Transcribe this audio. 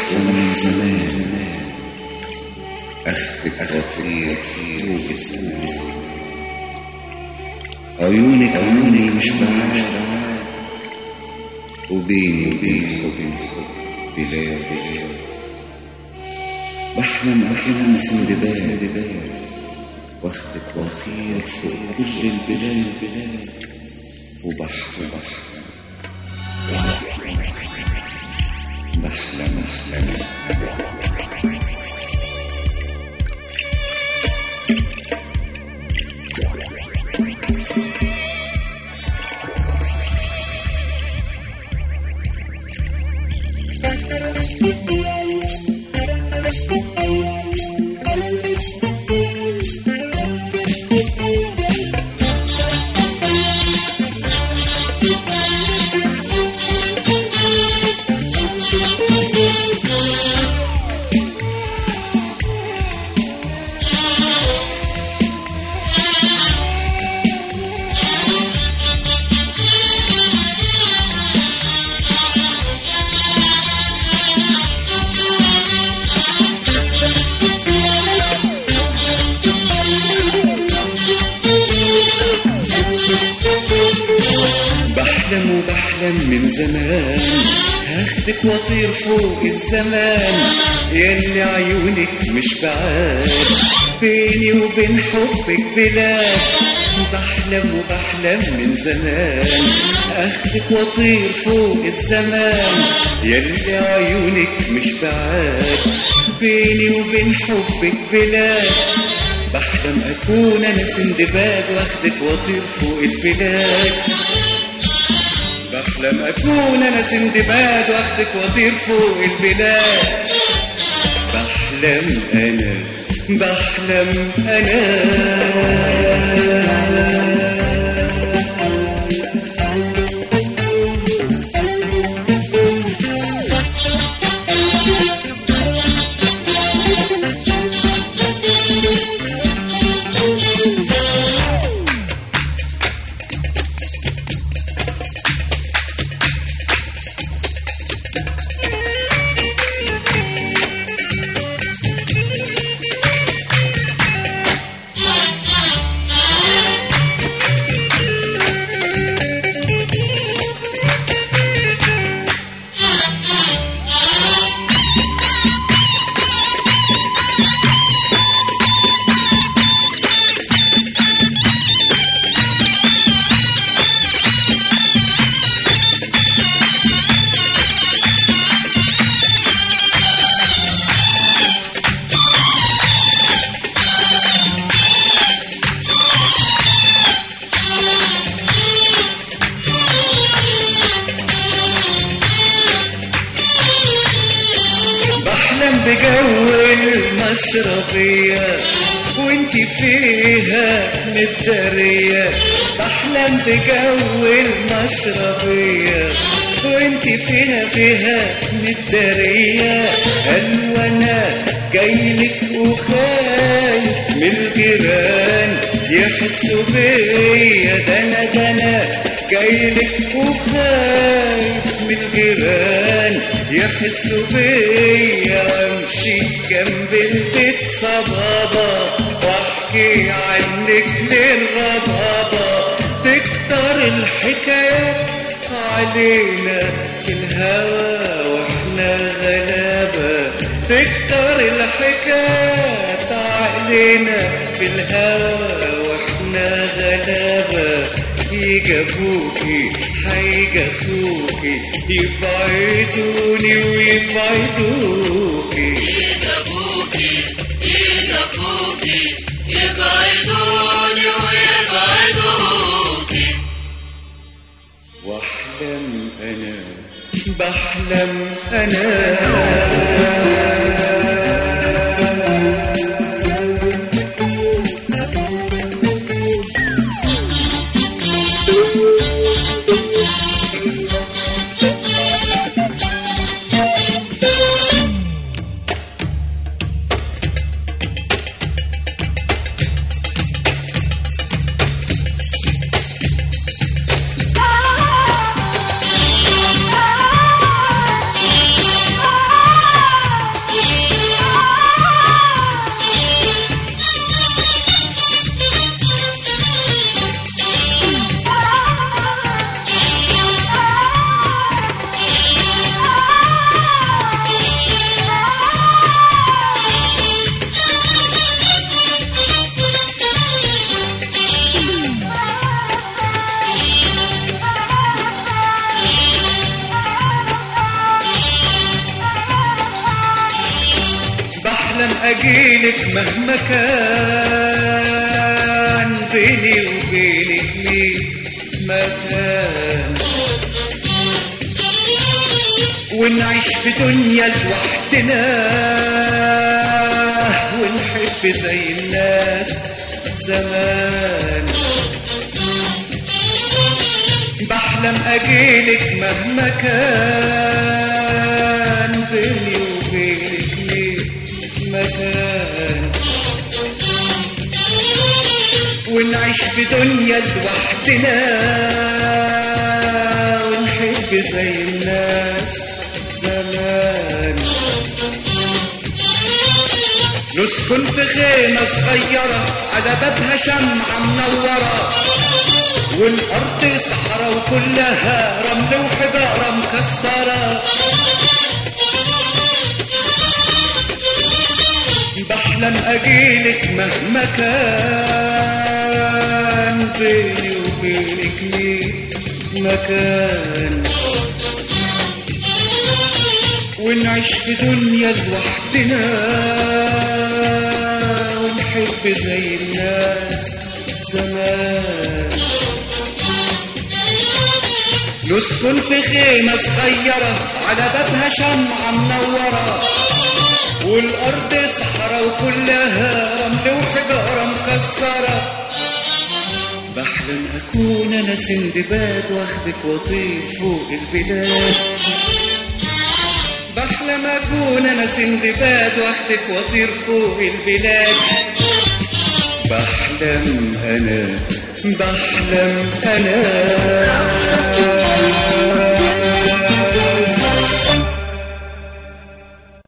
بحلم من زمان أخفك وأطير فوق الزمان عيونك عيوني مش بعاد وبيني وبين حب بلاد بلاد بحلم أحلام سندباد واخدك وأطير فوق كل البلاد وبحر بحر بحلم أحلام بحلم وبحلم من زمان هاخدك واطير فوق الزمان ياللي عيونك مش بعاد بيني وبين حبك بلاد بحلم وبحلم من زمان اخدك واطير فوق الزمان ياللي عيونك مش بعاد بيني وبين حبك بلاد بحلم اكون انا سندباد واخدك واطير فوق البلاد بحلم اكون انا سندباد واخدك واطير فوق البلاد بحلم انا بحلم انا بحلم بجو المشربية وانتي فيها متدارية بحلم بجو المشربية وانتي فيها فيها متدارية قال وانا جايلك وخايف من الجيران يحسوا بيا ده انا ده انا جايلك وخايف من الجيران يحسوا بيا وامشي جنب البيت صبابة واحكي عنك للربابة تكتر الحكايات علينا في الهوى واحنا غلابة تكتر الحكايات علينا في الهوى واحنا غلابة يجي ابوكي هيجي اخوكي يبعدوني ويبعدوكي يدبوكي يدفوكي يبعدوني ويبعدوكي واحلم انا بحلم انا Ah! اجيلك مهما كان بيني وبينك مين مكان ونعيش في دنيا لوحدنا ونحب زي الناس زمان بحلم اجيلك مهما كان بيني وبينك ليه مكان ونعيش في دنيا لوحدنا ونحب زي الناس زمان نسكن في خيمة صغيرة على بابها شمعة منورة والأرض صحراء وكلها رمل وحجارة مكسرة بحلم أجيلك مهما كان بيني وبينك مين مكان ونعيش في دنيا لوحدنا ونحب زي الناس زمان نسكن في خيمة صغيرة على بابها شمعة منورة والأرض صحراء وكلها رمل وحجارة مكسرة بحلم أكون أنا سندباد واخدك وأطير فوق البلاد بحلم أكون أنا سندباد واخدك وأطير فوق البلاد بحلم أنا بحلم أنا